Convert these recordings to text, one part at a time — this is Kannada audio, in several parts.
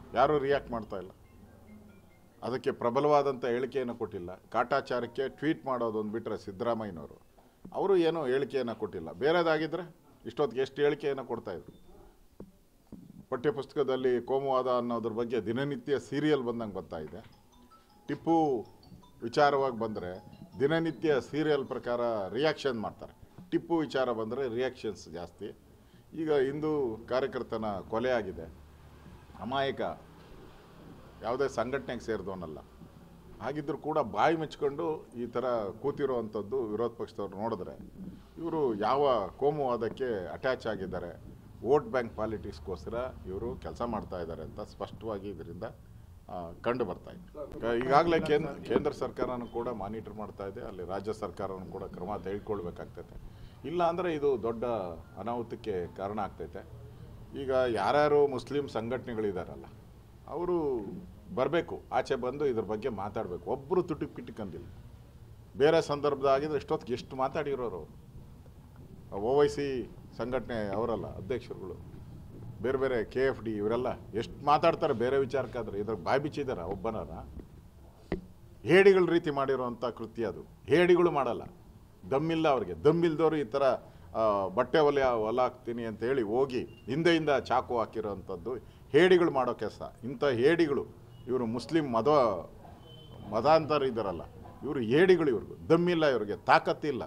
ಯಾರೂ ರಿಯಾಕ್ಟ್ ಮಾಡ್ತಾ ಇಲ್ಲ ಅದಕ್ಕೆ ಪ್ರಬಲವಾದಂಥ ಹೇಳಿಕೆಯನ್ನು ಕೊಟ್ಟಿಲ್ಲ ಕಾಟಾಚಾರಕ್ಕೆ ಟ್ವೀಟ್ ಮಾಡೋದೊಂದು ಬಿಟ್ಟರೆ ಸಿದ್ದರಾಮಯ್ಯನವರು ಅವರು ಏನೂ ಹೇಳಿಕೆಯನ್ನು ಕೊಟ್ಟಿಲ್ಲ ಬೇರೆದಾಗಿದ್ದರೆ ಇಷ್ಟೊತ್ತಿಗೆ ಎಷ್ಟು ಹೇಳಿಕೆಯನ್ನು ಕೊಡ್ತಾಯಿದ್ರು ಪಠ್ಯಪುಸ್ತಕದಲ್ಲಿ ಕೋಮುವಾದ ಅನ್ನೋದ್ರ ಬಗ್ಗೆ ದಿನನಿತ್ಯ ಸೀರಿಯಲ್ ಬಂದಂಗೆ ಬರ್ತಾ ಇದೆ ಟಿಪ್ಪು ವಿಚಾರವಾಗಿ ಬಂದರೆ ದಿನನಿತ್ಯ ಸೀರಿಯಲ್ ಪ್ರಕಾರ ರಿಯಾಕ್ಷನ್ ಮಾಡ್ತಾರೆ ಟಿಪ್ಪು ವಿಚಾರ ಬಂದರೆ ರಿಯಾಕ್ಷನ್ಸ್ ಜಾಸ್ತಿ ಈಗ ಹಿಂದೂ ಕಾರ್ಯಕರ್ತನ ಕೊಲೆ ಆಗಿದೆ ಅಮಾಯಕ ಯಾವುದೇ ಸಂಘಟನೆಗೆ ಸೇರಿದವನಲ್ಲ ಹಾಗಿದ್ದರೂ ಕೂಡ ಬಾಯಿ ಮುಚ್ಕೊಂಡು ಈ ಥರ ಕೂತಿರೋವಂಥದ್ದು ವಿರೋಧ ಪಕ್ಷದವ್ರು ನೋಡಿದ್ರೆ ಇವರು ಯಾವ ಕೋಮುವಾದಕ್ಕೆ ಅಟ್ಯಾಚ್ ಆಗಿದ್ದಾರೆ ವೋಟ್ ಬ್ಯಾಂಕ್ ಪಾಲಿಟಿಕ್ಸ್ಗೋಸ್ಕರ ಇವರು ಕೆಲಸ ಮಾಡ್ತಾ ಇದ್ದಾರೆ ಅಂತ ಸ್ಪಷ್ಟವಾಗಿ ಇದರಿಂದ ಆ, ಕಂಡು ಬರ್ತಾ ಇದೆ ಈಗಾಗಲೇ ಕೇಂದ್ರ ಕೇಂದ್ರ ಸರ್ಕಾರನೂ ಕೂಡ ಮಾನಿಟರ್ ಮಾಡ್ತಾ ಇದೆ ಅಲ್ಲಿ ರಾಜ್ಯ ಸರ್ಕಾರನೂ ಕೂಡ ಕ್ರಮ ತೆಗೆದುಕೊಳ್ಬೇಕಾಗ್ತೈತೆ ಇಲ್ಲ ಅಂದರೆ ಇದು ದೊಡ್ಡ ಅನಾಹುತಕ್ಕೆ ಕಾರಣ ಆಗ್ತೈತೆ ಈಗ ಯಾರ್ಯಾರು ಮುಸ್ಲಿಂ ಸಂಘಟನೆಗಳಿದಾರಲ್ಲ ಅವರು ಬರಬೇಕು ಆಚೆ ಬಂದು ಇದ್ರ ಬಗ್ಗೆ ಮಾತಾಡಬೇಕು ಒಬ್ಬರು ತುಟಿಕ್ ಪಿಟಿಕಂದಿಲ್ಲ ಬೇರೆ ಸಂದರ್ಭದಾಗಿದ್ರೆ ಇಷ್ಟೊತ್ತಿಗೆ ಎಷ್ಟು ಮಾತಾಡಿರೋರು ಅವರು ಓ ವೈ ಸಿ ಸಂಘಟನೆ ಅವರಲ್ಲ ಅಧ್ಯಕ್ಷರುಗಳು ಬೇರೆ ಬೇರೆ ಕೆ ಎಫ್ ಡಿ ಇವರೆಲ್ಲ ಎಷ್ಟು ಮಾತಾಡ್ತಾರೆ ಬೇರೆ ವಿಚಾರಕ್ಕಾದ್ರೆ ಇದ್ರ ಬಾಯಿ ಬಿಚ್ಚಿದಾರ ಒಬ್ಬನಾರ ಹೇಡಿಗಳ ರೀತಿ ಮಾಡಿರೋವಂಥ ಕೃತ್ಯ ಅದು ಹೇಡಿಗಳು ಮಾಡಲ್ಲ ದಮ್ಮಿಲ್ಲ ಅವ್ರಿಗೆ ದಮ್ಮಿಲ್ದವರು ಈ ಥರ ಆ, ಬಟ್ಟೆ ಒಲೆ ಹೊಲ ಹಾಕ್ತೀನಿ ಅಂತ ಹೇಳಿ ಹೋಗಿ ಹಿಂದೆಯಿಂದ ಚಾಕು ಹಾಕಿರೋವಂಥದ್ದು ಹೇಡಿಗಳು ಮಾಡೋ ಕೆಲಸ ಇಂಥ ಹೇಡಿಗಳು ಇವರು ಮುಸ್ಲಿಂ ಮದ ಮತಾಂತರ ಇದ್ದಾರಲ್ಲ ಇವರು ಹೇಡಿಗಳು ಇವ್ರಿಗೆ ದಮ್ಮಿಲ್ಲ ಇವ್ರಿಗೆ ತಾಕತ್ತಿಲ್ಲ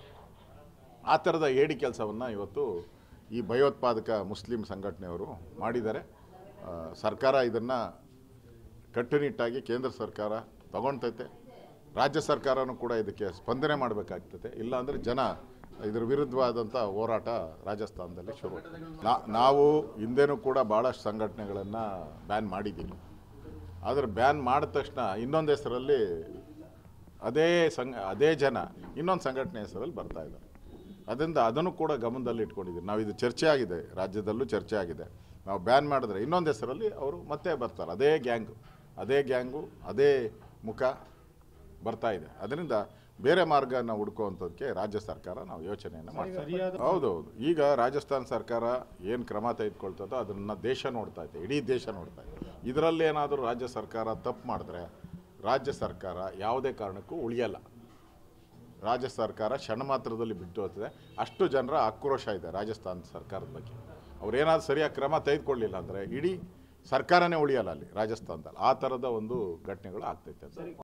ಆ ಥರದ ಹೇಡಿ ಕೆಲಸವನ್ನು ಇವತ್ತು ಈ ಭಯೋತ್ಪಾದಕ ಮುಸ್ಲಿಂ ಸಂಘಟನೆಯವರು ಮಾಡಿದ್ದಾರೆ ಆ, ಸರ್ಕಾರ ಇದನ್ನು ಕಟ್ಟುನಿಟ್ಟಾಗಿ ಕೇಂದ್ರ ಸರ್ಕಾರ ತಗೊಳ್ತೈತೆ ರಾಜ್ಯ ಸರ್ಕಾರನೂ ಕೂಡ ಇದಕ್ಕೆ ಸ್ಪಂದನೆ ಮಾಡಬೇಕಾಗ್ತದೆ ಇಲ್ಲಾಂದರೆ ಜನ ಇದ್ರ ವಿರುದ್ಧವಾದಂಥ ಹೋರಾಟ ರಾಜಸ್ಥಾನದಲ್ಲಿ ಶುರು ನಾ- ನಾವು ಹಿಂದೆನೂ ಕೂಡ ಭಾಳಷ್ಟು ಸಂಘಟನೆಗಳನ್ನು ಬ್ಯಾನ್ ಮಾಡಿದ್ದೀವಿ ಆದರೆ ಬ್ಯಾನ್ ಮಾಡಿದ ತಕ್ಷಣ ಇನ್ನೊಂದು ಹೆಸರಲ್ಲಿ ಅದೇ ಸಂಘ ಅದೇ ಜನ ಇನ್ನೊಂದು ಸಂಘಟನೆ ಹೆಸರಲ್ಲಿ ಬರ್ತಾ ಇದ್ದಾರೆ ಅದರಿಂದ ಅದನ್ನು ಕೂಡ ಗಮನದಲ್ಲಿ ಇಟ್ಕೊಂಡಿದ್ದೀವಿ ನಾವು ಇದು ಚರ್ಚೆ ಆಗಿದೆ ರಾಜ್ಯದಲ್ಲೂ ಚರ್ಚೆ ಆಗಿದೆ ನಾವು ಬ್ಯಾನ್ ಮಾಡಿದ್ರೆ ಇನ್ನೊಂದು ಹೆಸರಲ್ಲಿ ಅವರು ಮತ್ತೆ ಬರ್ತಾರೆ ಅದೇ ಗ್ಯಾಂಗು ಅದೇ ಗ್ಯಾಂಗು ಅದೇ ಮುಖ ಬರ್ತಾ ಇದೆ ಅದರಿಂದ ಬೇರೆ ಮಾರ್ಗನ ಹುಡ್ಕುವಂಥದ್ದಕ್ಕೆ ರಾಜ್ಯ ಸರ್ಕಾರ ನಾವು ಯೋಚನೆಯನ್ನು ಮಾಡ್ತೀವಿ ಹೌದೌದು ಈಗ ರಾಜಸ್ಥಾನ ಸರ್ಕಾರ ಏನು ಕ್ರಮ ತೆಗೆದುಕೊಳ್ತದೋ ಅದನ್ನು ದೇಶ ನೋಡ್ತಾ ಇದೆ ಇಡೀ ದೇಶ ನೋಡ್ತಾ ಇದೆ ಇದರಲ್ಲಿ ಏನಾದರೂ ರಾಜ್ಯ ಸರ್ಕಾರ ತಪ್ಪು ಮಾಡಿದ್ರೆ ರಾಜ್ಯ ಸರ್ಕಾರ ಯಾವುದೇ ಕಾರಣಕ್ಕೂ ಉಳಿಯಲ್ಲ ರಾಜ್ಯ ಸರ್ಕಾರ ಕ್ಷಣ ಮಾತ್ರದಲ್ಲಿ ಬಿಟ್ಟು ಹೋಗ್ತದೆ ಅಷ್ಟು ಜನರ ಆಕ್ರೋಶ ಇದೆ ರಾಜಸ್ಥಾನ ಸರ್ಕಾರದ ಬಗ್ಗೆ ಅವ್ರೇನಾದ್ರು ಸರಿಯಾಗಿ ಕ್ರಮ ತೆಗೆದುಕೊಳ್ಳಿಲ್ಲ ಅಂದರೆ ಇಡೀ ಸರ್ಕಾರನೇ ಉಳಿಯಲ್ಲ ಅಲ್ಲಿ ರಾಜಸ್ಥಾನದಲ್ಲಿ ಆ ಥರದ ಒಂದು ಘಟನೆಗಳು ಆಗ್ತೈತೆ ಅಂತ